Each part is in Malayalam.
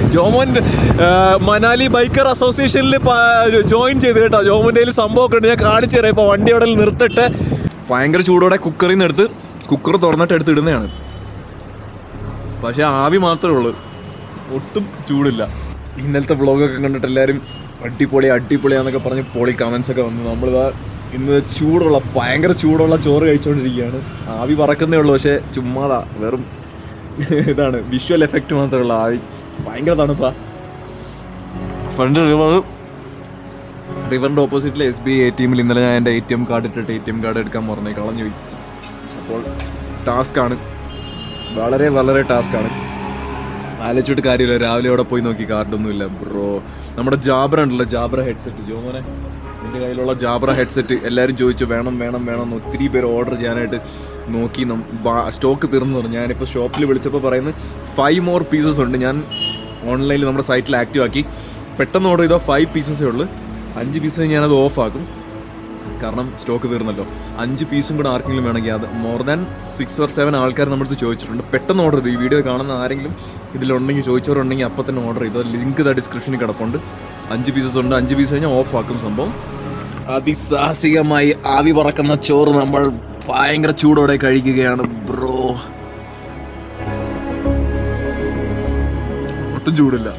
ജോമോൻ ആ, മനാലി ബൈക്കർ അസോസിയേഷനിൽ ജോയിൻ ചെയ്ത് കേട്ടോ ജോമോൻ്റെ കയ്യിൽ സംഭവമൊക്കെ ഉണ്ട് ഞാൻ കാണിച്ചു തരാം ഇപ്പോൾ വണ്ടി അവിടെ നിർത്തിട്ട് ഭയങ്കര ചൂടോടെ കുക്കറിൽ നിന്ന് എടുത്ത് കുക്കർ തുറന്നിട്ട് എടുത്ത് ഇടുന്നതാണ് പക്ഷെ ആവി മാത്രമേ ഉള്ളൂ ഒട്ടും ചൂടില്ല ഇന്നലത്തെ വ്ളോഗൊക്കെ കണ്ടിട്ട് എല്ലാവരും അടിപൊളി അടിപൊളിയാന്നൊക്കെ പറഞ്ഞ് പൊളി കമൻസ് ഒക്കെ വന്നു നമ്മളിതാ ഇന്ന് ചൂടുള്ള ഭയങ്കര ചൂടുള്ള ചോറ് കഴിച്ചുകൊണ്ടിരിക്കുകയാണ് ആവി പറക്കുന്നേ ഉള്ളൂ പക്ഷേ ചുമ്മാതാ വെറും ഇതാണ് വിഷ്വൽ എഫക്റ്റ് മാത്രമേ ഉള്ളൂ ആവി ഭയങ്കര തണുപ്പാ ഫ്രണ്ട് റിവർ റിവറിൻ്റെ ഓപ്പോസിറ്റിലെ എസ് ബി എ ടി എമ്മിൽ ഇന്നലെ ഞാൻ എൻ്റെ എ ടി എം കാർഡ് ഇട്ടിട്ട് എ ടി എം കാർഡ് എടുക്കാൻ മറന്നേ കളഞ്ഞു പോയി അപ്പോൾ ടാസ്ക്കാണ് വളരെ വളരെ ടാസ്ക്കാണ് ആലോചിച്ചിട്ട് കാര്യമില്ല രാവിലെ അവിടെ പോയി നോക്കി കാർഡൊന്നുമില്ല ബ്രോ നമ്മുടെ ജാബ്ര ഉണ്ടല്ലോ ജാബ്ര ഹെഡ്സെറ്റ് ജോമോനെ നിന്റെ കയ്യിലുള്ള ജാബ്ര ഹെഡ്സെറ്റ് എല്ലാവരും ചോദിച്ചു വേണം വേണം വേണം എന്ന് ഒത്തിരി പേര് ഓർഡർ ചെയ്യാനായിട്ട് നോക്കി സ്റ്റോക്ക് തീർന്നു പറഞ്ഞു ഞാനിപ്പോൾ ഷോപ്പിൽ വിളിച്ചപ്പോൾ പറയുന്നത് ഫൈവ് മോർ പീസസ് ഉണ്ട് ഞാൻ ഓൺലൈനിൽ നമ്മുടെ സൈറ്റിൽ ആക്റ്റീവ് ആക്കി പെട്ടെന്ന് ഓർഡർ ചെയ്താൽ ഫൈവ് പീസസേ ഉള്ളൂ അഞ്ച് പീസ് ഞാനത് ഓഫ് ആക്കും കാരണം സ്റ്റോക്ക് തീർന്നല്ലോ അഞ്ച് പീസും കൂടെ ആർക്കെങ്കിലും വേണമെങ്കിൽ അത് more than six or seven ആൾക്കാർ നമ്മുടെ അടുത്ത് ചോദിച്ചിട്ടുണ്ട് പെട്ടെന്ന് ഓർഡർ ചെയ്തു ഈ വീഡിയോ കാണുന്ന ആരെങ്കിലും ഇതിലുണ്ടെങ്കിൽ ചോദിച്ചവരുണ്ടെങ്കിൽ അപ്പം തന്നെ ഓർഡർ ചെയ്തു ലിങ്ക് ഇതാ ഡിസ്ക്രിപ്ഷനിൽ കിടപ്പുണ്ട് അഞ്ച് പീസസ് ഉണ്ട് അഞ്ച് പീസ് കഴിഞ്ഞാൽ ഓഫ് ആക്കും സംഭവം അതിസാഹസികമായി ആവി പറക്കുന്ന ചോറ് നമ്മൾ ഭയങ്കര ചൂടോടെ കഴിക്കുകയാണ് ബ്രോ ഒട്ടും ചൂടില്ല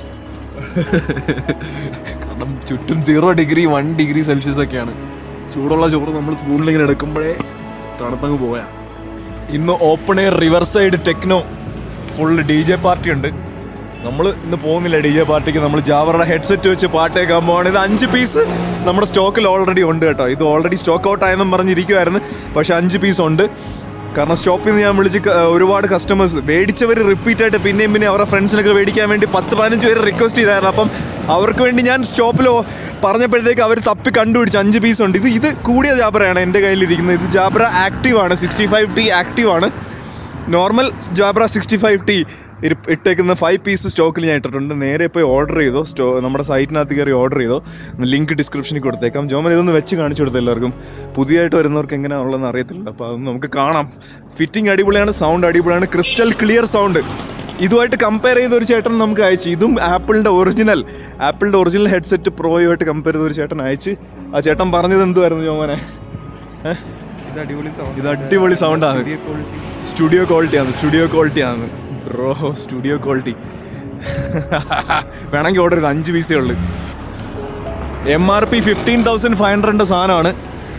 കാരണം ചുറ്റും zero degree one degree Celsius ഒക്കെയാണ് ചൂടുള്ള ചോറ് നമ്മൾ സ്പൂണിൽ ഇങ്ങനെ എടുക്കുമ്പോഴേ തണുത്തങ്ങ് പോയാ ഇന്ന് open air river side techno full D J party ഉണ്ട് നമ്മൾ ഇന്ന് പോകുന്നില്ല ഡി ജെ പാർട്ടിക്ക് നമ്മൾ ജാവറുടെ ഹെഡ്സെറ്റ് വെച്ച് പാട്ട് കേൾക്കാൻ പോവാണ് ഇത് അഞ്ച് പീസ് നമ്മുടെ സ്റ്റോക്കിൽ ഓൾറെഡി ഉണ്ട് കേട്ടോ ഇത് ഓൾറെഡി സ്റ്റോക്ക് ഔട്ട് ആയെന്നും പറഞ്ഞിരിക്കുമായിരുന്നു പക്ഷെ അഞ്ച് പീസ് ഉണ്ട് കാരണം സ്റ്റോപ്പിൽ നിന്ന് ഞാൻ വിളിച്ച് ക- ഒരുപാട് കസ്റ്റമേഴ്സ് മേടിച്ചവർ റിപ്പീറ്റ് ആയിട്ട് പിന്നെയും പിന്നെ അവരുടെ ഫ്രണ്ട്സിനൊക്കെ മേടിക്കാൻ വേണ്ടി പത്ത് പതിനഞ്ച് പേര് റിക്വസ്റ്റ് ചെയ്തായിരുന്നു അപ്പം അവർക്ക് വേണ്ടി ഞാൻ സ്റ്റോപ്പിൽ പറഞ്ഞപ്പോഴത്തേക്ക് അവർ തപ്പി കണ്ടുപിടിച്ച് അഞ്ച് പീസ് ഉണ്ട് ഇത് ഇത് കൂടിയ ജാബ്രയാണ് എൻ്റെ കയ്യിലിരിക്കുന്നത് ഇത് ജാബ്ര ആക്റ്റീവ് ആണ് സിക്സ്റ്റി ഫൈവ് ടി ആക്റ്റീവ് ആണ് normal Jabra sixty five T ഇട്ടേക്കുന്ന ഫൈവ് പീസ് സ്റ്റോക്കിൽ ഞാൻ ഇട്ടിട്ടുണ്ട് നേരെ പോയി ഓർഡർ ചെയ്തോ സ്റ്റോ നമ്മുടെ സൈറ്റിനകത്ത് കയറി ഓർഡർ ചെയ്തോ ലിങ്ക് ഡിസ്ക്രിപ്ഷനിൽ കൊടുത്തേക്കാം ജോമൻ ഇതൊന്ന് വെച്ച് കാണിച്ചു കൊടുത്തു എല്ലാവർക്കും പുതിയതായിട്ട് വരുന്നവർക്ക് എങ്ങനെയാണുള്ളതെന്ന് അറിയത്തില്ല അപ്പോൾ അതൊന്ന് നമുക്ക് കാണാം ഫിറ്റിംഗ് അടിപൊളിയാണ് സൗണ്ട് അടിപൊളിയാണ് ക്രിസ്റ്റൽ ക്ലിയർ സൗണ്ട് ഇതുമായിട്ട് കമ്പയർ ചെയ്ത ഒരു ചേട്ടൻ നമുക്ക് അയച്ചു ഇതും ആപ്പിളിൻ്റെ ഒറിജിനൽ ആപ്പിളിൻ്റെ ഒറിജിനൽ ഹെഡ്സെറ്റ് പ്രോയുമായിട്ട് കമ്പയർ ചെയ്ത ഒരു ചേട്ടൻ അയച്ച് ആ ചേട്ടൻ പറഞ്ഞത് എന്തുവായിരുന്നു ജോമനെ ഏഹ് ഇത് അടിപൊളി സൗണ്ട് ഇത് അടിപൊളി സൗണ്ടാണ് സ്റ്റുഡിയോ ക്വാളിറ്റി ആണ് സ്റ്റുഡിയോ ക്വാളിറ്റി ആണ് ബ്രോ സ്റ്റുഡിയോ ക്വാളിറ്റി വേണമെങ്കിൽ ഓർഡർ ചെയ്ത് അഞ്ച് പീസേ ഉള്ളു M R P fifteen thousand five ഹൺഡ്രഡിൻ്റെ സാധനമാണ്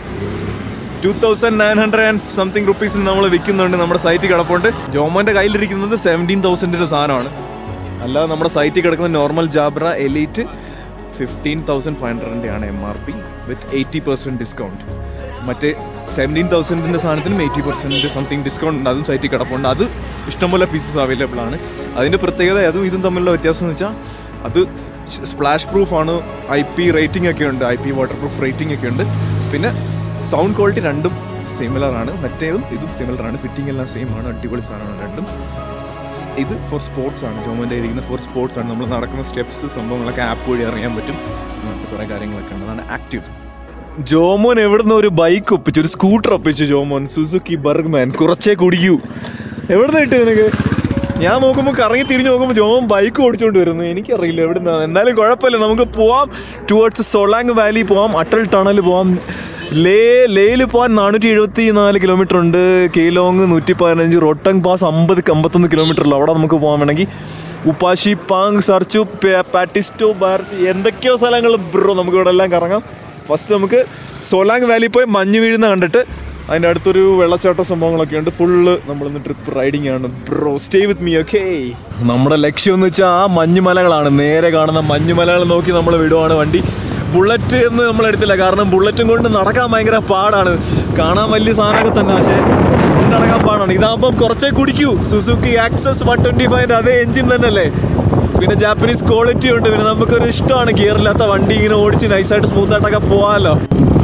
two thousand nine hundred and something റുപ്പീസിന് നമ്മൾ വിൽക്കുന്നുണ്ട് നമ്മുടെ സൈറ്റിൽ കിടപ്പുണ്ട് ജോമോൻ്റെ കയ്യിലിരിക്കുന്നത് സെവൻറ്റീൻ തൗസൻഡിൻ്റെ സാധനമാണ് അല്ലാതെ നമ്മുടെ സൈറ്റിൽ കിടക്കുന്ന normal Jabra Elite fifteen thousand five ഹൺഡ്രഡിൻ്റെ ആണ് M R P with eighty percent discount മറ്റേ സെവൻറ്റീൻ തൗസൻഡിൻ്റെ സാധനത്തിനും എയ്റ്റി പെർസെൻറ്റ് സംതിങ് ഡിസ്കൗണ്ട് ഉണ്ട് അതും സൈറ്റിൽ കിടപ്പുണ്ട് അത് ഇഷ്ടംപോലെ പീസസ് അവൈലബിൾ ആണ് അതിൻ്റെ പ്രത്യേകത അതും ഇതും തമ്മിലുള്ള വ്യത്യാസം എന്ന് വെച്ചാൽ അത് സ്പ്ലാഷ് പ്രൂഫ് ആണ് ഐ പി റേറ്റിംഗ് ഒക്കെ ഉണ്ട് I P waterproof rating ഒക്കെ ഉണ്ട് പിന്നെ സൗണ്ട് ക്വാളിറ്റി രണ്ടും സിമിലർ ആണ് മറ്റേതും ഇതും സിമിലർ ആണ് ഫിറ്റിംഗ് എല്ലാം സെയിം ആണ് അടിപൊളി സാധനമാണ് രണ്ടും സ് ഇത് ഫോർ സ്പോർട്സ് ആണ് ജോമൻ്റെ ഇരിക്കുന്ന ഫോർ സ്പോർട്സ് ആണ് നമ്മൾ നടക്കുന്ന സ്റ്റെപ്സ് സംഭവങ്ങളൊക്കെ ആപ്പ് വഴി അറിയാൻ പറ്റും അങ്ങനത്തെ കുറേ കാര്യങ്ങളൊക്കെ ഉണ്ട് അതാണ് ആക്റ്റീവ് ജോമോൻ എവിടുന്ന് ഒരു ബൈക്ക് ഒപ്പിച്ചു ഒരു സ്കൂട്ടർ ഒപ്പിച്ചു ജോമോൻ സുസുക്കി ബർഗ്മാൻ കുറച്ചേ കുടിക്കൂ എവിടുന്ന് കിട്ടി നിനക്ക് ഞാൻ നോക്കുമ്പോൾ കറങ്ങി തിരിഞ്ഞ് നോക്കുമ്പോൾ ജോമോൻ ബൈക്ക് ഓടിച്ചുകൊണ്ട് വരുന്നു എനിക്കറിയില്ല എവിടുന്നാണ് എന്നാലും കുഴപ്പമില്ല നമുക്ക് പോവാം ടുവേർഡ്സ് സൊളാങ് വാലി പോവാം അട്ടൽ ടണൽ പോവാം ലേ ലേയിൽ പോകാൻ നാനൂറ്റി എഴുപത്തി നാല് കിലോമീറ്റർ ഉണ്ട് കേലോങ് നൂറ്റി പതിനഞ്ച് റൊട്ടങ് പാസ് അമ്പത് അമ്പത്തൊന്ന് കിലോമീറ്റർ ഉള്ളു അവിടെ നമുക്ക് പോകാൻ വേണമെങ്കിൽ ഉപ്പാശി പാങ് സർച്ചു പേ- പാറ്റിസ്റ്റോ ബാർച്ച് എന്തൊക്കെയോ സ്ഥലങ്ങൾ ബ്രോ നമുക്ക് ഇവിടെ എല്ലാം കറങ്ങാം ഫസ്റ്റ് നമുക്ക് സോലാങ് വാലി പോയി മഞ്ഞ് വീഴുന്ന കണ്ടിട്ട് അതിൻ്റെ അടുത്തൊരു വെള്ളച്ചാട്ട സംഭവങ്ങളൊക്കെ ഉണ്ട് ഫുള്ള് നമ്മളിന്ന് ട്രിപ്പ് റൈഡിങ് ആണ് bro stay with me okay നമ്മുടെ ലക്ഷ്യം എന്ന് വെച്ചാൽ ആ മഞ്ഞുമലകളാണ് നേരെ കാണുന്ന മഞ്ഞുമലകൾ നോക്കി നമ്മൾ വിടുവാണ് വണ്ടി ബുള്ളറ്റ് എന്ന് നമ്മൾ എടുത്തില്ല കാരണം ബുള്ളറ്റും കൊണ്ട് നടക്കാൻ ഭയങ്കര പാടാണ് കാണാൻ വലിയ സാധനമൊക്കെ തന്നെ പക്ഷേ കൊണ്ട് നടക്കാൻ പാടാണ് ഇതാകുമ്പോൾ കുറച്ചേ കുടിക്കൂ സുസുക്കി ആക്സസ് വൺ ട്വൻറ്റി ഫൈവിൻ്റെ അതേ എഞ്ചിൻ തന്നെയല്ലേ പിന്നെ ജാപ്പനീസ് ക്വാളിറ്റി ഉണ്ട് പിന്നെ നമുക്കൊരു ഇഷ്ടമാണ് ഗിയർ ഇല്ലാത്ത വണ്ടി ഇങ്ങനെ ഓടിച്ച് നൈസായിട്ട് സ്മൂത്ത് ആയിട്ടൊക്കെ പോവാമല്ലോ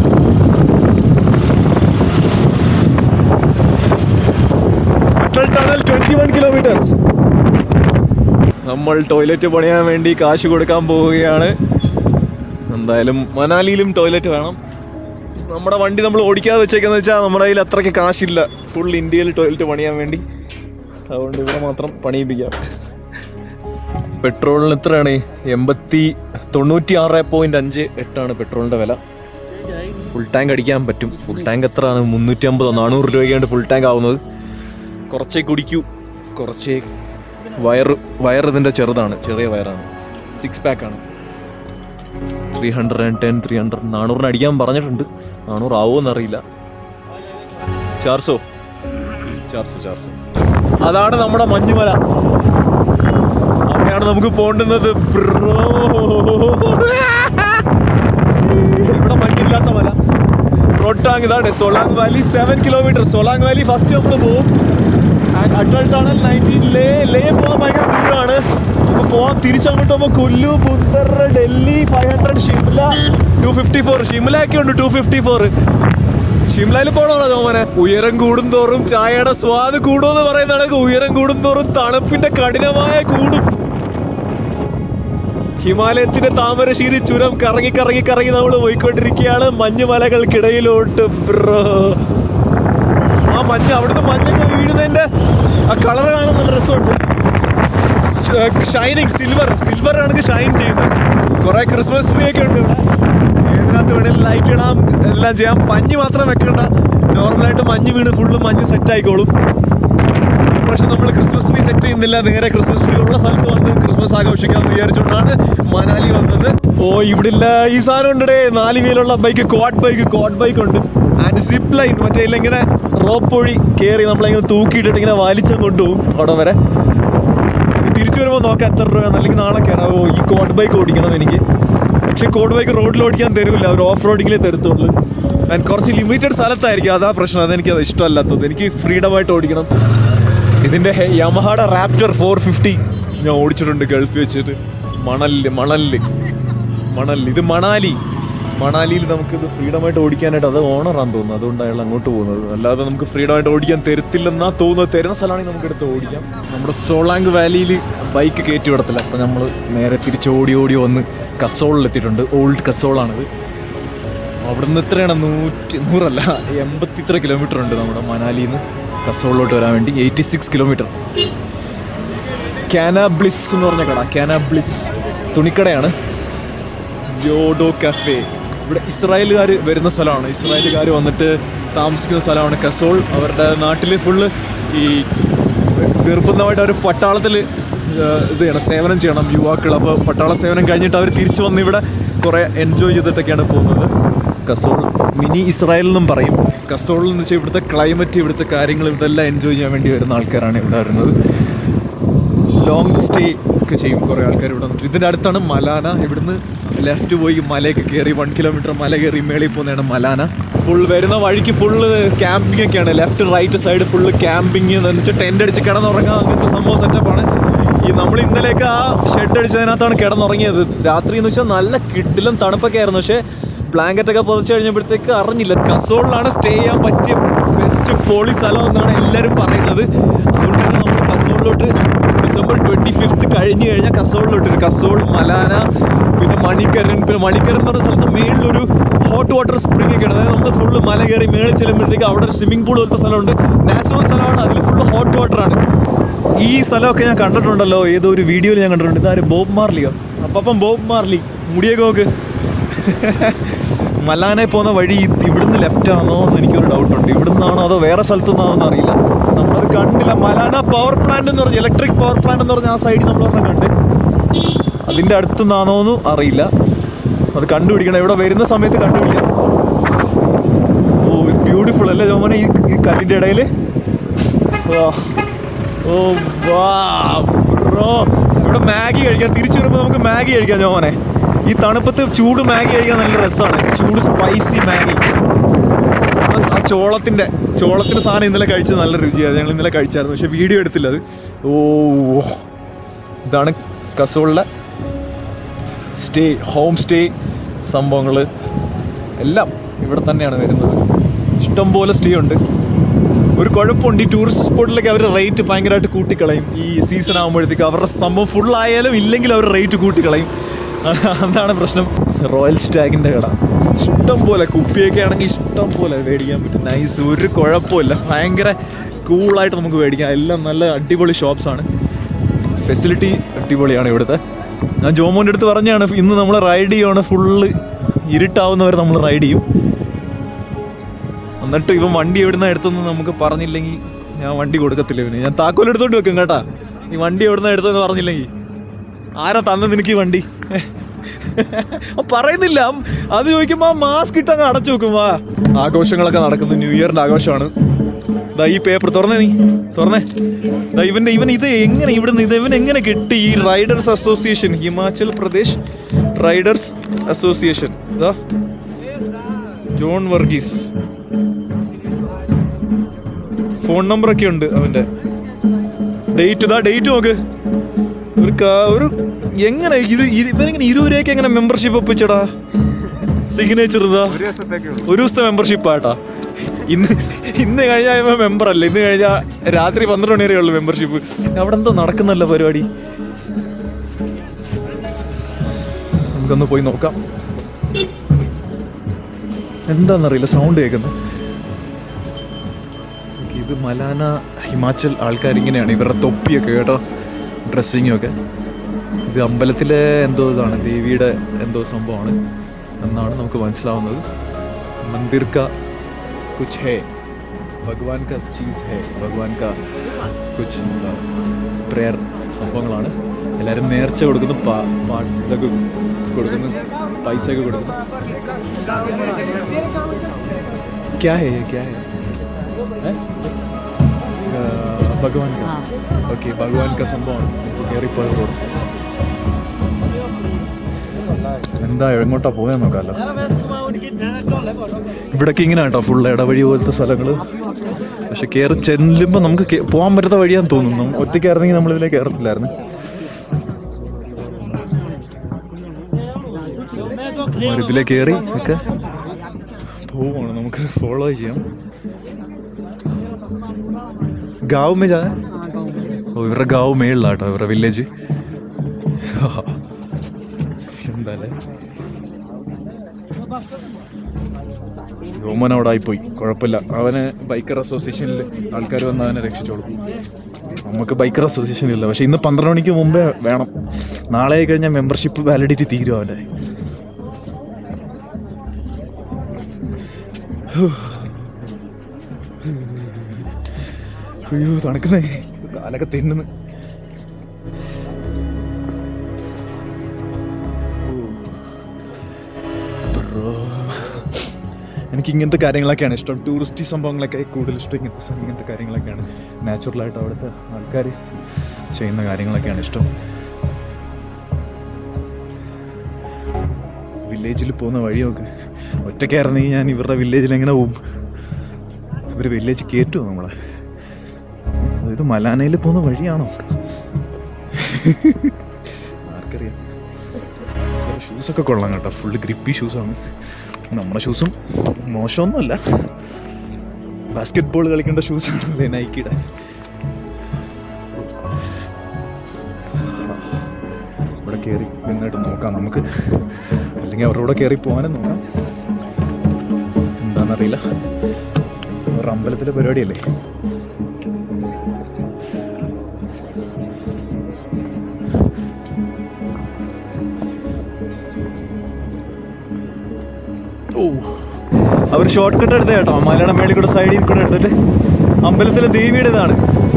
Atal tunnel twenty one kilometres നമ്മൾ ടോയ്ലറ്റ് പണിയാൻ വേണ്ടി കാശ് കൊടുക്കാൻ പോവുകയാണ് എന്തായാലും മനാലിയിലും ടോയ്ലറ്റ് വേണം നമ്മുടെ വണ്ടി നമ്മൾ ഓടിക്കാതെ വെച്ചേക്കെന്ന് വെച്ചാൽ നമ്മുടെ കയ്യിൽ അത്രയ്ക്ക് കാശില്ല ഫുൾ ഇന്ത്യയിൽ ടോയ്ലറ്റ് പണിയാൻ വേണ്ടി അതുകൊണ്ട് ഇവിടെ മാത്രം പണിയിപ്പിക്കാം പെട്രോളിന് എത്രയാണ് എൺപത്തി തൊണ്ണൂറ്റി ആറ് പോയിന്റ് അഞ്ച് എട്ടാണ് പെട്രോളിന്റെ വില ഫുൾ ടാങ്ക് അടിക്കാൻ പറ്റും ഫുൾ ടാങ്ക് എത്രയാണ് മുന്നൂറ്റി അമ്പതോ നാനൂറ് രൂപയ്ക്കാണ്ട് ഫുൾ ടാങ്ക് ആവുന്നത് കുറച്ചേ കുടിക്കൂ കുറച്ചേ വയറ് വയർ ഇതിൻ്റെ ചെറുതാണ് ചെറിയ വയറാണ് സിക്സ് പാക്കാണ് three hundred and ten three hundred നാനൂറിന് അടിക്കാൻ പറഞ്ഞിട്ടുണ്ട് നാനൂറ് ആവുമോ അറിയില്ല ചാർസോ ചാർസോ ചാർസോ അതാണ് നമ്മുടെ മഞ്ഞുമല അവിടെയാണ് നമുക്ക് പോണ്ടുന്നത് ബ്രോ ഇവിടെ മഞ്ഞില്ലാത്ത മല റോട്ടാങ് ഇതാണ് Solang valley seven kilometre Solang valley first നമ്മൾ പോകും അട്ടൽ ടണൽ നയൻറ്റീൻ ലേ ലേ പോകാൻ ഭയങ്കര ദൂരമാണ് നമുക്ക് പോവാം തിരിച്ചങ്ങോട്ട് പോകുമ്പോൾ കുല്ലു ബുദ്ധർ Delhi five hundred Shimla two fifty four Shimla ഒക്കെ ഉണ്ട് ടു ഫിഫ്റ്റി ഫോർ ഷിംലയിൽ പോകണോ തോമനെ ഉയരം കൂടുന്തോറും ചായയുടെ സ്വാദ് കൂടുമെന്ന് പറയുന്ന കണക്ക് ഉയരം കൂടുന്തോറും തണുപ്പിന്റെ കഠിനമായ കൂടും ഹിമാലയത്തിന്റെ താമരശ്ശേരി ചുരം കറങ്ങി കറങ്ങി കറങ്ങി നമ്മൾ പോയിക്കൊണ്ടിരിക്കുകയാണ് മഞ്ഞുമലകൾക്കിടയിലോട്ട് ബ്രോ ആ മഞ്ഞ് അവിടുന്ന് മഞ്ഞൊക്കെ വീഴുന്നതിന്റെ ആ കളർ കാണാൻ നല്ല രസമുണ്ട് ഷൈനിങ് സിൽവർ സിൽവർ കണക്ക് ഷൈൻ ചെയ്യുന്നത് കുറെ ക്രിസ്മസ് ട്രീ ഒക്കെ ഉണ്ട് ഇവിടെ ഏതിനകത്ത് വേണേലും ലൈറ്റ് ഇടാം എല്ലാം ചെയ്യാം മഞ്ഞ് മാത്രം വെക്കണ്ട നോർമലായിട്ട് മഞ്ഞ് വീണ് ഫുള്ള് മഞ്ഞ് സെറ്റ് ആയിക്കോളും പക്ഷെ നമ്മൾ ക്രിസ്മസ് ട്രീ സെറ്റ് ചെയ്യുന്നില്ല നേരെ ക്രിസ്മസ് ട്രീ ഉള്ള സ്ഥലത്ത് വന്ന് ക്രിസ്മസ് ആഘോഷിക്കാമെന്ന് വിചാരിച്ചുകൊണ്ടാണ് മനാലി വന്നത് ഓ ഇവിടെ ഇല്ല ഈ സാധനം ഉണ്ടേ നാല് വീലുള്ള bike quad bike quad bike ഉണ്ട് ആൻഡ് സിപ്പ് ലൈൻ മറ്റേ ഇല്ല ഇങ്ങനെ റോപ്പ് വഴി കയറി നമ്മളിങ്ങനെ തൂക്കിയിട്ടിട്ട് ഇങ്ങനെ വലിച്ചം കൊണ്ടുപോകും അവിടെ വരെ ഇനി തിരിച്ചു വരുമ്പോൾ നോക്കാം എത്ര രൂപ അല്ലെങ്കിൽ നാളെ കയറാം ഓ ഈ കോഡ് ബൈക്ക് ഓടിക്കണം എനിക്ക് പക്ഷെ കോഡ് ബൈക്ക് റോഡിൽ ഓടിക്കാൻ തരില്ല അവർ ഓഫ് റോഡിങ്ങിലേ തരത്തുള്ളൂ ഞാൻ കുറച്ച് ലിമിറ്റഡ് സ്ഥലത്തായിരിക്കും അതാ പ്രശ്നം അതെനിക്ക് അത് ഇഷ്ടമല്ലാത്തത് എനിക്ക് ഫ്രീഡം ആയിട്ട് ഓടിക്കണം ഇതിന്റെ ഹെ- യമഹയുടെ റാപ്റ്റർ ഫോർ ഫിഫ്റ്റി ഞാൻ ഓടിച്ചിട്ടുണ്ട് ഗൾഫിൽ വെച്ചിട്ട് മണലില് മണലില് മണലിൽ ഇത് മണാലി മണാലിയിൽ നമുക്ക് ഇത് ഫ്രീഡം ആയിട്ട് ഓടിക്കാനായിട്ട് അത് ഓണറാന്ന് തോന്നുന്നു അതുകൊണ്ട് അയാൾ അങ്ങോട്ട് പോകുന്നത് അല്ലാതെ നമുക്ക് ഫ്രീഡം ആയിട്ട് ഓടിക്കാൻ തരത്തില്ലെന്നാ തോന്നുന്നത് തരുന്ന സ്ഥലമാണെങ്കിൽ നമുക്ക് എടുത്ത് ഓടിക്കാം നമ്മുടെ സോളാങ് വാലിയിൽ ബൈക്ക് കയറ്റി വിടത്തില്ല അപ്പം നമ്മൾ നേരെ തിരിച്ച് ഓടി ഓടി വന്ന് കസോളിലെത്തിയിട്ടുണ്ട് ഓൾഡ് കസോളാണിത് അവിടുന്ന് എത്രയാണ് നൂറ്റി നൂറല്ല എൺപത്തി ഇത്ര കിലോമീറ്റർ ഉണ്ട് നമ്മുടെ മനാലിയിൽ നിന്ന് കസോളിലോട്ട് വരാൻ വേണ്ടി എയ്റ്റി സിക്സ് കിലോമീറ്റർ കാനാബ്ലിസ് എന്ന് പറഞ്ഞ കട കാനാബ്ലിസ് തുണിക്കടയാണ് ജോഡോ കഫേ ഇവിടെ ഇസ്രായേലുകാർ വരുന്ന സ്ഥലമാണ് ഇസ്രായേലുകാർ വന്നിട്ട് താമസിക്കുന്ന സ്ഥലമാണ് കസോൾ അവരുടെ നാട്ടിൽ ഫുള്ള് ഈ നിർബന്ധമായിട്ട് അവർ പട്ടാളത്തിൽ ഇത് ചെയ്യണം സേവനം ചെയ്യണം യുവാക്കൾ അപ്പോൾ പട്ടാള സേവനം കഴിഞ്ഞിട്ട് അവർ തിരിച്ചു വന്ന് ഇവിടെ കുറേ എൻജോയ് ചെയ്തിട്ടൊക്കെയാണ് പോകുന്നത് കസോൾ മിനി ഇസ്രായേൽ എന്നും പറയും കസോളിൽ എന്ന് വെച്ചാൽ ഇവിടുത്തെ ക്ലൈമറ്റ് ഇവിടുത്തെ കാര്യങ്ങൾ ഇതെല്ലാം എൻജോയ് ചെയ്യാൻ വേണ്ടി വരുന്ന ആൾക്കാരാണ് ഇവിടെ വരുന്നത് ലോങ് സ്റ്റേ ഒക്കെ ചെയ്യും കുറേ ആൾക്കാർ ഇവിടെ വന്നിട്ട് ഇതിൻ്റെ അടുത്താണ് മലാന ഇവിടുന്ന് ലെഫ്റ്റ് പോയി മലയൊക്കെ കയറി വൺ കിലോമീറ്റർ മല കയറി മേളിൽ പോകുന്നതാണ് മലാന ഫുൾ വരുന്ന വഴിക്ക് ഫുള്ള് ക്യാമ്പിംഗ് ഒക്കെയാണ് left right side full camping എന്ന് വെച്ചാൽ ടെൻ്റ് അടിച്ച് കിടന്നുറങ്ങാൻ അങ്ങനത്തെ സംഭവം സെറ്റപ്പാണ് ഈ നമ്മൾ ഇന്നലെയൊക്കെ ആ ഷെഡ് അടിച്ചതിനകത്താണ് കിടന്നുറങ്ങിയത് രാത്രി എന്ന് വെച്ചാൽ നല്ല കിഡിലും തണുപ്പൊക്കെ ആയിരുന്നു പക്ഷേ ബ്ലാങ്കറ്റ് ഒക്കെ പുതച്ച് കഴിഞ്ഞപ്പോഴത്തേക്ക് അറിഞ്ഞില്ല കസോളിലാണ് സ്റ്റേ ചെയ്യാൻ പറ്റിയ ബെസ്റ്റ് പോളി സ്ഥലം എന്നാണ് എല്ലാവരും പറയുന്നത് അതുകൊണ്ട് തന്നെ നമ്മൾ കസോളിലോട്ട് ഡിസംബർ ട്വൻറ്റി ഫിഫ്ത്ത് കഴിഞ്ഞ് കഴിഞ്ഞാൽ കസോളിലോട്ട് വരും കസോൾ മലാന പിന്നെ മണിക്കരൻ പിന്നെ മണിക്കരൻ എന്ന് പറഞ്ഞ സ്ഥലത്ത് മേളിലൊരു ഹോട്ട് വാട്ടർ സ്പ്രിംഗ് ഒക്കെ ഉണ്ട് അതായത് നമ്മൾ ഫുള്ള് മല കയറി മേളിൽ ചെല്ലുമ്പോഴത്തേക്ക് അവിടെ ഒരു സ്വിമ്മിംഗ് പൂൾ പോലത്തെ സ്ഥലമുണ്ട് നാച്ചുറൽ സ്ഥലമാണ് അതിൽ ഫുള്ള് ഹോട്ട് വാട്ടറാണ് ഈ സ്ഥലമൊക്കെ ഞാൻ കണ്ടിട്ടുണ്ടല്ലോ ഏതോ ഒരു വീഡിയോയിൽ ഞാൻ കണ്ടിട്ടുണ്ട് ഇതാര് ബോബ് മാർലിയോ അപ്പം ബോബ് മാർലി മുടിയൊക്കെ നോക്ക് മലാനെ പോകുന്ന വഴി ഇത് ഇവിടുന്ന് ലെഫ്റ്റ് ആണോ എന്ന് എനിക്കൊരു ഡൗട്ട് ഉണ്ട് ഇവിടുന്നാണോ അതോ വേറെ സ്ഥലത്തു നിന്നാണോ എന്ന് അറിയില്ല നമ്മളത് കണ്ടില്ല മലാന പവർ പ്ലാന്റ് എന്ന് പറഞ്ഞ ഇലക്ട്രിക് പവർ പ്ലാന്റ് എന്ന് പറഞ്ഞ ആ സൈഡിൽ നമ്മൾ ഒരെണ്ണം കണ്ട് അതിൻ്റെ അടുത്തു നിന്നാണോ എന്ന് അറിയില്ല അത് കണ്ടുപിടിക്കണം ഇവിടെ വരുന്ന സമയത്ത് കണ്ടുപിടിക്കാം ഓ ഇത് ബ്യൂട്ടിഫുൾ അല്ലേ ജോമനെ ഈ ഈ കല്ലിൻ്റെ ഇടയിൽ ഓ വാ ബ്രോ ഇവിടെ മാഗി കഴിക്കാം തിരിച്ചു വരുമ്പോൾ നമുക്ക് മാഗി കഴിക്കാം ജോമനെ ഈ തണുപ്പത്ത് ചൂട് മാഗി കഴിക്കാൻ നല്ല രസമാണ് ചൂട് സ്പൈസി മാഗി ആ ചോളത്തിൻ്റെ ചോളത്തിൻ്റെ സാധനം ഇന്നലെ കഴിച്ചത് നല്ല രുചിയാണ് ഞങ്ങൾ ഇന്നലെ കഴിച്ചായിരുന്നു പക്ഷെ വീഡിയോ എടുത്തില്ല അത് ഓ ഇതാണ് കസോളിലെ സ്റ്റേ ഹോം സ്റ്റേ സംഭവങ്ങൾ എല്ലാം ഇവിടെ തന്നെയാണ് വരുന്നത് ഇഷ്ടംപോലെ സ്റ്റേ ഉണ്ട് ഒരു കുഴപ്പമുണ്ട് ഈ ടൂറിസ്റ്റ് സ്പോട്ടിലൊക്കെ അവർ റേറ്റ് ഭയങ്കരമായിട്ട് കൂട്ടിക്കളയും ഈ സീസൺ ആകുമ്പോഴത്തേക്ക് അവരുടെ സംഭവം full ആയാലും ഇല്ലെങ്കിൽ അവർ റേറ്റ് കൂട്ടിക്കളയും അതാണ് പ്രശ്നം റോയൽ സ്റ്റാഗിൻ്റെ കട ഇഷ്ടം പോലെ കുപ്പിയൊക്കെ ആണെങ്കിൽ ഇഷ്ടം പോലെ മേടിക്കാൻ പറ്റും നൈസ് ഒരു കുഴപ്പമില്ല ഭയങ്കര കൂളായിട്ട് നമുക്ക് മേടിക്കാം എല്ലാം നല്ല അടിപൊളി ഷോപ്സാണ് ഫെസിലിറ്റി അടിപൊളിയാണ് ഇവിടുത്തെ ഞാൻ ജോമോൻ്റെ അടുത്ത് പറഞ്ഞാണ് ഇന്ന് നമ്മൾ റൈഡ് ചെയ്യുവാണ് ഫുള്ള് ഇരുട്ടാവുന്നവരെ നമ്മൾ റൈഡ് ചെയ്യും എന്നിട്ട് ഇവൻ വണ്ടി എവിടുന്ന എടുത്തെന്ന് നമുക്ക് പറഞ്ഞില്ലെങ്കിൽ ഞാൻ വണ്ടി കൊടുക്കത്തില്ല ഇവന് ഞാൻ താക്കോൽ എടുത്തോണ്ട് വെക്കും കേട്ടാ ഈ വണ്ടി എവിടുന്ന എടുത്തെന്ന് പറഞ്ഞില്ലെങ്കിൽ ആരാ തന്നത് നിനക്ക് ഈ വണ്ടി ആ, പറയുന്നില്ല അത് ചോദിക്കുമ്പോ മാസ്ക് ഇട്ടങ്ങ് അടച്ചു വെക്കും വാ ആഘോഷങ്ങളൊക്കെ നടക്കുന്നു ന്യൂ ഇയറിന്റെ ആഘോഷമാണ് ദാ ഈ പേപ്പർ തുറന്നേ നീ തുറന്നേ ദാ ഇവന്റെ ഇവൻ ഇത് എങ്ങനെ ഇവിടുന്ന് ഇത് ഇവൻ എങ്ങനെ കിട്ടി ഈ riders association Himachal Pradesh riders association ഇതാ ജോൺ വർഗീസ് ഫോൺ നമ്പർ ഒക്കെ ഉണ്ട് അവന്റെ ഡേറ്റ് ഇതാ ഡേറ്റ് നോക്ക് ഒരു കാ- ഒരു എങ്ങനെ ഇരു ഇരു- ഇവനെങ്ങനെ ഇരുപത് രൂപയ്ക്ക് എങ്ങനെ മെമ്പർഷിപ്പ് ഒപ്പിച്ചടാ സിഗ്നേച്ചർ ഇതാ ഒരു ദിവസത്തെ മെമ്പർഷിപ്പ് ആട്ടാ ഇന്ന് ഇന്ന് കഴിഞ്ഞാൽ മെമ്പർ അല്ല ഇന്ന് കഴിഞ്ഞാൽ രാത്രി പന്ത്രണ്ട് മണി വരെ ഉള്ളു മെമ്പർഷിപ്പ് അവിടെ എന്തോ നടക്കുന്നല്ല പരിപാടി നമുക്കൊന്ന് പോയി നോക്കാം എന്താണെന്നറിയില്ല സൗണ്ട് കേൾക്കുന്നത് ഇത് മലാന ഹിമാചൽ ആൾക്കാർ ഇങ്ങനെയാണ് ഇവരുടെ തൊപ്പിയൊക്കെ കേട്ടോ ഡ്രസ്സിങ്ങും ഒക്കെ ഇത് അമ്പലത്തിലെ എന്തോ ഇതാണ് ദേവിയുടെ എന്തോ സംഭവമാണ് എന്നാണ് നമുക്ക് മനസ്സിലാവുന്നത് മന്ദിർ കാ കുച്ച് ഹേ ഭഗവാൻ കാ ചീസ് ഹേ ഭഗവാൻ കാ കുച്ച് പ്രെയർ സംഭവങ്ങളാണ് എല്ലാവരും നേർച്ച കൊടുക്കുന്നു പാ പാ- ഇതൊക്കെ കൊടുക്കുന്നു പൈസ ഒക്കെ കൊടുക്കുന്നു ക്യാ ഹേ ये क्या है है? ആ, ഭഗവാൻ കാ ഓക്കെ ഭഗവാൻ കാ സംഭവമാണ് കയറിപ്പോയ റോഡ് എന്താ എങ്ങോട്ടാ പോകുന്നത് നോക്കാമല്ലോ ഇവിടൊക്കെ ഇങ്ങനെ കേട്ടോ ഫുൾ ഇടവഴി പോലത്തെ സ്ഥലങ്ങൾ പക്ഷെ കയറി ചെല്ലുമ്പോൾ നമുക്ക് കേ- പോകാൻ പറ്റാത്ത വഴിയാന്ന് തോന്നുന്നു ഒറ്റയ്ക്കായിരുന്നെങ്കിൽ നമ്മൾ ഇതിലേക്ക് കയറത്തില്ലായിരുന്നു അവന്മാര് ഇതിലേ കയറി ഒക്കെ പോവാണ് നമുക്ക് ഫോളോ ചെയ്യാം ഗാവ് മേ ജാ ഓ ഇവരുടെ ഗാവ് മേളിലാട്ടോ ഇവരുടെ വില്ലേജ് എന്താല്ലേ രോമൻ അവിടെ ആയിപ്പോയി കുഴപ്പമില്ല അവന് ബൈക്കർ അസോസിയേഷനിൽ ആൾക്കാർ വന്ന് അവനെ രക്ഷിച്ചോളും നമുക്ക് ബൈക്കർ അസോസിയേഷൻ ഇല്ല പക്ഷെ ഇന്ന് പന്ത്രണ്ട് മണിക്ക് മുമ്പേ വേണം നാളെ ആയി കഴിഞ്ഞാൽ മെമ്പർഷിപ്പ് വാലിഡിറ്റി തീരും അവൻ്റെ അയ്യോ തണുക്കുന്നേ കാലൊക്കെ തിന്നുന്നു ബ്രോ എനിക്ക് ഇങ്ങനത്തെ കാര്യങ്ങളൊക്കെയാണ് ഇഷ്ടം ടൂറിസ്റ്റ് സംഭവങ്ങളൊക്കെ കൂടുതൽ ഇഷ്ടം ഇങ്ങനത്തെ സം- ഇങ്ങനത്തെ കാര്യങ്ങളൊക്കെയാണ് നാച്ചുറലായിട്ട് അവിടുത്തെ ആൾക്കാർ ചെയ്യുന്ന കാര്യങ്ങളൊക്കെയാണ് ഇഷ്ടം വില്ലേജിൽ പോകുന്ന വഴിയൊക്കെ ഒറ്റയ്ക്കായിരുന്നെങ്കിൽ ഞാൻ ഇവരുടെ വില്ലേജിൽ എങ്ങനെ പോകും ഇവർ വില്ലേജ് കയറ്റുമോ നമ്മളെ അതായത് മലാനയിൽ പോകുന്ന വഴിയാണോ ആർക്കറിയാം ഷൂസൊക്കെ കൊള്ളാം കേട്ടോ ഫുള്ള് ഗ്രിപ്പി ഷൂസാണ് നമ്മുടെ ഷൂസും മോശമൊന്നുമല്ല ബാസ്കറ്റ് ബോൾ കളിക്കേണ്ട ഷൂസാണല്ലേ നൈക്കിയുടെ ഇവിടെ കയറി നിന്നിട്ട് നോക്കാം നമുക്ക് അല്ലെങ്കിൽ അവരുടെ കൂടെ കയറി പോകാനും നോക്കാം എന്താണെന്നറിയില്ല അവരുടെ അമ്പലത്തിലെ പരിപാടിയല്ലേ ഓ അവർ ഷോർട്ട് കട്ട് എടുത്ത കേട്ടോ മലയാളം മേളിൽ കൂടെ സൈഡിൽ കൂടെ എടുത്തിട്ട് അമ്പലത്തിലെ ദേവിയുടെ ഇതാണ്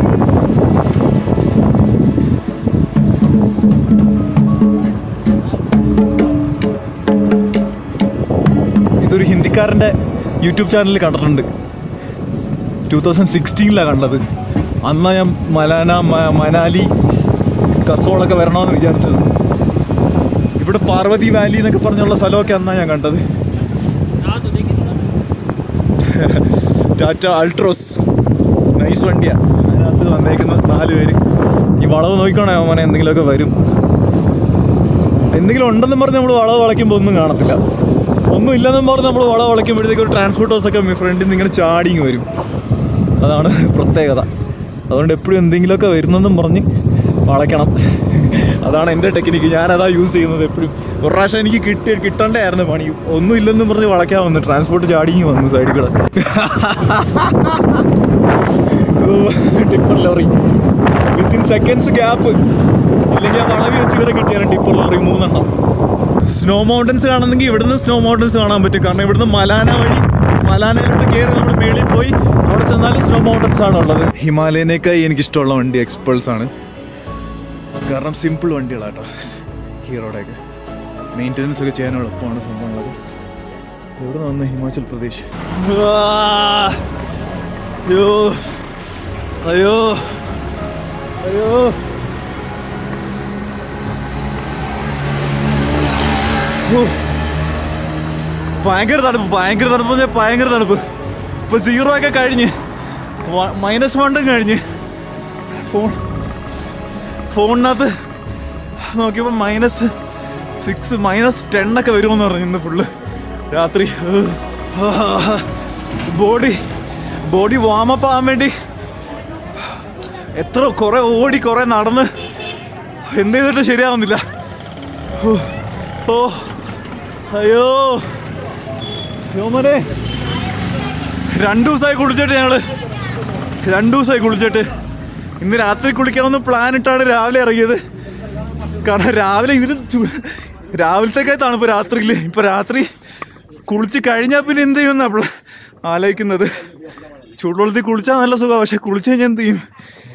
ഇതൊരു ഹിന്ദിക്കാരൻ്റെ യൂട്യൂബ് ചാനലിൽ കണ്ടിട്ടുണ്ട് ടൂ തൗസൻഡ് സിക്സ്റ്റീനിലാണ് കണ്ടത് അന്നാ ഞാൻ മലാന മ- മനാലി കസോളൊക്കെ വരണമെന്ന് വിചാരിച്ചത് ഇവിടെ പാർവതി വാലി എന്നൊക്കെ പറഞ്ഞുള്ള സ്ഥലമൊക്കെ അന്നാ ഞാൻ കണ്ടത് ടാറ്റ അൾട്രോസ് നൈസ് വണ്ടിയാ അതിനകത്ത് വന്നേക്കുന്ന നാല് പേര് ഈ വളവ് നോക്കിക്കോണേ മോനെ എന്തെങ്കിലുമൊക്കെ വരും എന്തെങ്കിലും ഉണ്ടെന്നും പറഞ്ഞ് നമ്മൾ വളവ് വളയ്ക്കുമ്പോൾ ഒന്നും കാണത്തില്ല ഒന്നും ഇല്ലെന്നും പറഞ്ഞ് നമ്മൾ വളവ് വളയ്ക്കുമ്പോഴത്തേക്ക് ഒരു ട്രാൻസ്പോർട്ടേഴ്സൊക്കെ ഫ്രണ്ടിൽ നിന്ന് ഇങ്ങനെ ചാടിങ് വരും അതാണ് പ്രത്യേകത അതുകൊണ്ട് എപ്പോഴും എന്തെങ്കിലുമൊക്കെ വരുന്നെന്നും പറഞ്ഞ് വളയ്ക്കണം അതാണ് എൻ്റെ ടെക്നിക്ക് ഞാനതാ യൂസ് ചെയ്യുന്നത് എപ്പോഴും ഒരു പ്രാവശ്യം എനിക്ക് കിട്ടി കിട്ടണ്ടായിരുന്നു പണി ഒന്നും ഇല്ലെന്നും പറഞ്ഞ് വളയ്ക്കാൻ വന്നു ട്രാൻസ്പോർട്ട് ചാടിങ് വന്നു സൈഡിൽ കൂടെ tipper lorry within seconds gap ഇല്ലെങ്കിൽ ആ വളവി വെച്ച് ഇവരെ കിട്ടിയാലും ടിപ്പർ ലോറി മൂന്നെണ്ണം സ്നോ മൗണ്ടൻസ് കാണുന്നെങ്കിൽ ഇവിടുന്ന് സ്നോ മൗണ്ടൻസ് കാണാൻ പറ്റും കാരണം ഇവിടുന്ന് മലാന വഴി മലാനയിലോട്ട് കയറി നമ്മൾ മേളിൽ പോയി അവിടെ ചെന്നാൽ സ്നോ മൗണ്ടൻസ് ആണ് ഉള്ളത് ഹിമാലയനേക്കായി എനിക്ക് ഇഷ്ടമുള്ള വണ്ടി എക്സ്പൾസ് ആണ് കാരണം സിമ്പിൾ വണ്ടികളാട്ടോ ഹീറോയുടെയൊക്കെ മെയിൻ്റനൻസ് ഒക്കെ ചെയ്യാൻ എളുപ്പമാണ് സംഭവങ്ങളൊക്കെ എവിടെ നിന്ന് ഹിമാചൽ പ്രദേശ് അയ്യോ അയ്യോ അയ്യോ ഹോ. ഭയങ്കര തണുപ്പ് ഭയങ്കര തണുപ്പ് എന്ന് പറഞ്ഞാൽ ഭയങ്കര തണുപ്പ് ഇപ്പൊ സീറോ ഒക്കെ കഴിഞ്ഞ് മൈനസ് വണ്ണും കഴിഞ്ഞ് ഫോൺ ഫോണിനകത്ത് നോക്കിയപ്പോൾ മൈനസ് സിക്സ് മൈനസ് ടെൻ ഒക്കെ വരുമെന്ന് പറഞ്ഞു ഇന്ന് ഫുള്ള് രാത്രി ബോഡി ബോഡി വാമപ്പ് ആവാൻ വേണ്ടി എത്ര കുറെ ഓടി കുറെ നടന്ന് എന്ത് ചെയ്തിട്ട് ശരിയാവുന്നില്ല ഓ, ഓ അയ്യോ യോമനെ രണ്ടു ദിവസമായി കുളിച്ചിട്ട് ഞങ്ങള് രണ്ടു ദിവസമായി കുളിച്ചിട്ട് ഇന്ന് രാത്രി കുളിക്കാമെന്ന് പ്ലാൻ ഇട്ടാണ് രാവിലെ ഇറങ്ങിയത് കാരണം രാവിലെ ഇതിന് ചു- രാവിലത്തേക്കായി തണുപ്പ് രാത്രിയിൽ ഇപ്പൊ രാത്രി കുളിച്ച് കഴിഞ്ഞാൽ പിന്നെ എന്ത് ചെയ്യുമെന്നാ അപ്പോൾ ആലോചിക്കുന്നത് ചൂടുവെള്ളത്തിൽ കുളിച്ചാൽ നല്ല സുഖമാണ് പക്ഷെ കുളിച്ച് കഴിഞ്ഞാൽ എന്ത് ചെയ്യും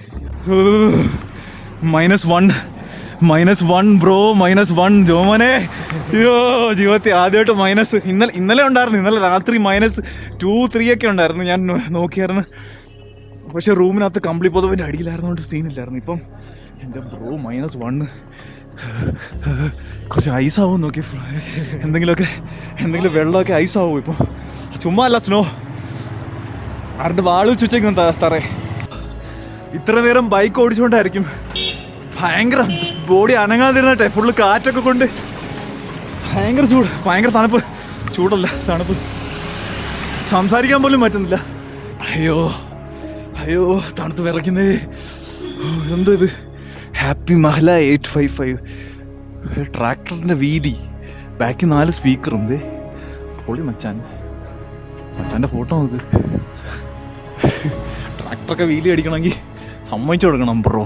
minus one minus one bro minus one ജോമനെ അയ്യോ ജീവിതത്തിൽ ആദ്യമായിട്ട് മൈനസ് ഇന്നലെ ഇന്നലെ ഉണ്ടായിരുന്നു ഇന്നലെ രാത്രി മൈനസ് ടു ത്രീ ഒക്കെ ഉണ്ടായിരുന്നു ഞാൻ നോക്കിയായിരുന്നു പക്ഷെ റൂമിനകത്ത് കമ്പിളി പൊതുവിൻ്റെ അടിയിലായിരുന്നതുകൊണ്ട് സീനില്ലായിരുന്നു ഇപ്പം എൻ്റെ ബ്രോ മൈനസ് വണ്ണ് കുറച്ച് ഐസാവും നോക്കി എന്തെങ്കിലുമൊക്കെ എന്തെങ്കിലും വെള്ളമൊക്കെ ഐസാവും ഇപ്പം ചുമ്മാ അല്ല സ്നോ ആരുടെ വാള് വെച്ച് വെച്ചേക്കുന്നു ത- തറേ ഇത്ര നേരം ബൈക്ക് ഓടിച്ചുകൊണ്ടായിരിക്കും ഭയങ്കര ബോഡി അനങ്ങാതിരുന്നട്ടെ ഫുള്ള് കാറ്റൊക്കെ കൊണ്ട് ഭയങ്കര ചൂട് ഭയങ്കര തണുപ്പ് ചൂടല്ല തണുപ്പ് സംസാരിക്കാൻ പോലും പറ്റുന്നില്ല അയ്യോ അയ്യോ തണുത്ത് വിറയ്ക്കുന്നേ ഓ, എന്തോ ഇത് ഹാപ്പി മഹല എയ്റ്റ് ഫൈവ് ഫൈവ് ട്രാക്ടറിൻ്റെ വീതി ബാക്കിൽ നാല് സ്പീക്കറും ദേ പൊളി മച്ചാൻ മച്ചാൻ്റെ ഫോട്ടോ നോക്ക് ട്രാക്ടറൊക്കെ വീലി അടിക്കണമെങ്കിൽ സമ്മതിച്ചു കൊടുക്കണം ബ്രോ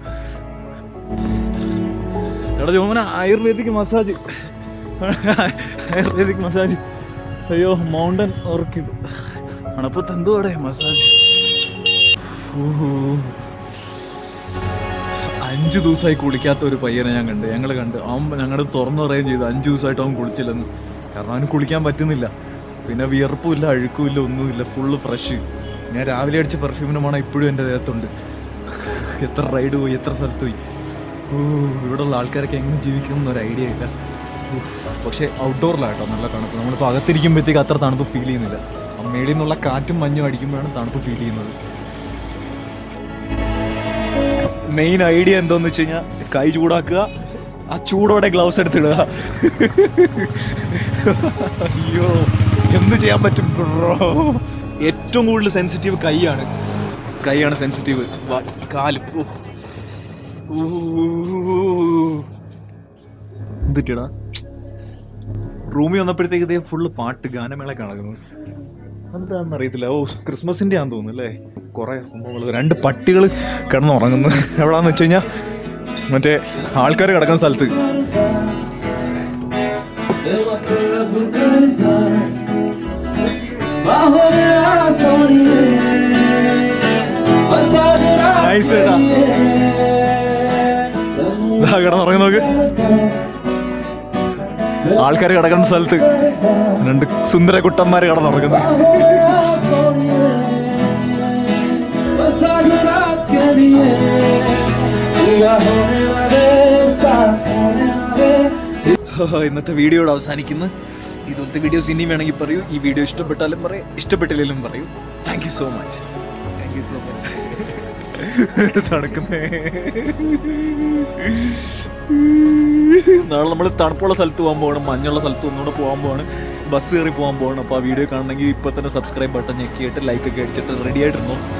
എടാ ജോമന ആയുർവേദിക് മസാജ് ആയുർവേദിക് മസാജ് അയ്യോ മൗണ്ടൻ ഓർക്കിഡ് അണപ്പത്ത് എന്തുവാടെ മസാജ് അഞ്ചു ദിവസമായി കുളിക്കാത്ത ഒരു പയ്യനെ ഞാൻ കണ്ട് ഞങ്ങൾ കണ്ട് അവൻ ഞങ്ങളുടെ തുറന്നു പറയുകയും ചെയ്തു അഞ്ചു ദിവസമായിട്ട് അവൻ കുളിച്ചില്ലെന്ന് കാരണം അവന് കുളിക്കാൻ പറ്റുന്നില്ല പിന്നെ വിയർപ്പുമില്ല അഴുക്കുമില്ല ഒന്നുമില്ല ഫുള്ള് ഫ്രഷ് ഞാൻ രാവിലെ അടിച്ച പെർഫ്യൂമിന് മണം ഇപ്പോഴും എൻ്റെ ദേഹത്തുണ്ട് എത്ര റൈഡ് പോയി എത്ര സ്ഥലത്ത് പോയി ഓ ഇവിടെയുള്ള ആൾക്കാരൊക്കെ എങ്ങനെ ജീവിക്കുന്ന ഒരു ഐഡിയ ഇല്ല ഉഫ്. പക്ഷേ ഔട്ട്ഡോറിലാട്ടോ നല്ല തണുപ്പ് നമ്മളിപ്പോൾ അകത്തിരിക്കുമ്പോഴത്തേക്ക് അത്ര തണുപ്പ് ഫീൽ ചെയ്യുന്നില്ല ആ മേളിൽ നിന്നുള്ള കാറ്റും മഞ്ഞും അടിക്കുമ്പോഴാണ് തണുപ്പ് ഫീൽ ചെയ്യുന്നത് മെയിൻ ഐഡിയ എന്തോന്ന് വെച്ച് കഴിഞ്ഞാൽ കൈ ചൂടാക്കുക ആ ചൂടോടെ ഗ്ലൗസ് എടുത്തിടുക അയ്യോ എന്ത് ചെയ്യാൻ പറ്റും ബ്രോ ഏറ്റവും കൂടുതൽ സെൻസിറ്റീവ് കൈയാണ് കൈയാണ് സെൻസിറ്റീവ് കാലും ഓ. ഊ. എന്തിട്ടാ റൂമിൽ വന്നപ്പോഴത്തേക്ക് ഇതേ ഫുള്ള് പാട്ട് ഗാനമേള നടക്കുന്നത് എന്താണെന്ന് അറിയത്തില്ല ഓ ക്രിസ്മസിന്റെ ആണെന്ന് തോന്നുന്നു അല്ലേ കുറെ സംഭവങ്ങൾ രണ്ട് പട്ടികൾ കിടന്നുറങ്ങുന്നു എവിടാന്ന് വെച്ച് കഴിഞ്ഞാൽ മറ്റേ ആൾക്കാർ കിടക്കുന്ന സ്ഥലത്ത് നൈസ് ഏട്ടാ ദാ കിടന്നുറങ്ങി നോക്ക് ആൾക്കാർ കിടക്കുന്ന സ്ഥലത്ത് രണ്ട് സുന്ദര കുട്ടന്മാര് കിടന്നുറങ്ങുന്നു ഇന്നത്തെ വീഡിയോയുടെ അവസാനിക്കുന്നു ഇതുപോലത്തെ വീഡിയോസ് ഇനിയും വേണമെങ്കിൽ പറയൂ ഈ വീഡിയോ ഇഷ്ടപ്പെട്ടാലും പറയൂ ഇഷ്ടപ്പെട്ടില്ലെങ്കിലും പറയൂ thank you so much thank you so much തണുക്കുന്നേ നാളെ നമ്മൾ തണുപ്പുള്ള സ്ഥലത്ത് പോകാൻ പോകണം മഞ്ഞുള്ള സ്ഥലത്ത് ഒന്നുകൂടെ പോകാൻ പോവാണ് ബസ് കയറി പോകാൻ പോകണം അപ്പോൾ ആ വീഡിയോ കാണണമെങ്കിൽ ഇപ്പോൾ തന്നെ സബ്സ്ക്രൈബ് ബട്ടൺ ഞെക്കിയിട്ട് ലൈക്ക് ഒക്കെ അടിച്ചിട്ട് റെഡി ആയിട്ടിരുന്നു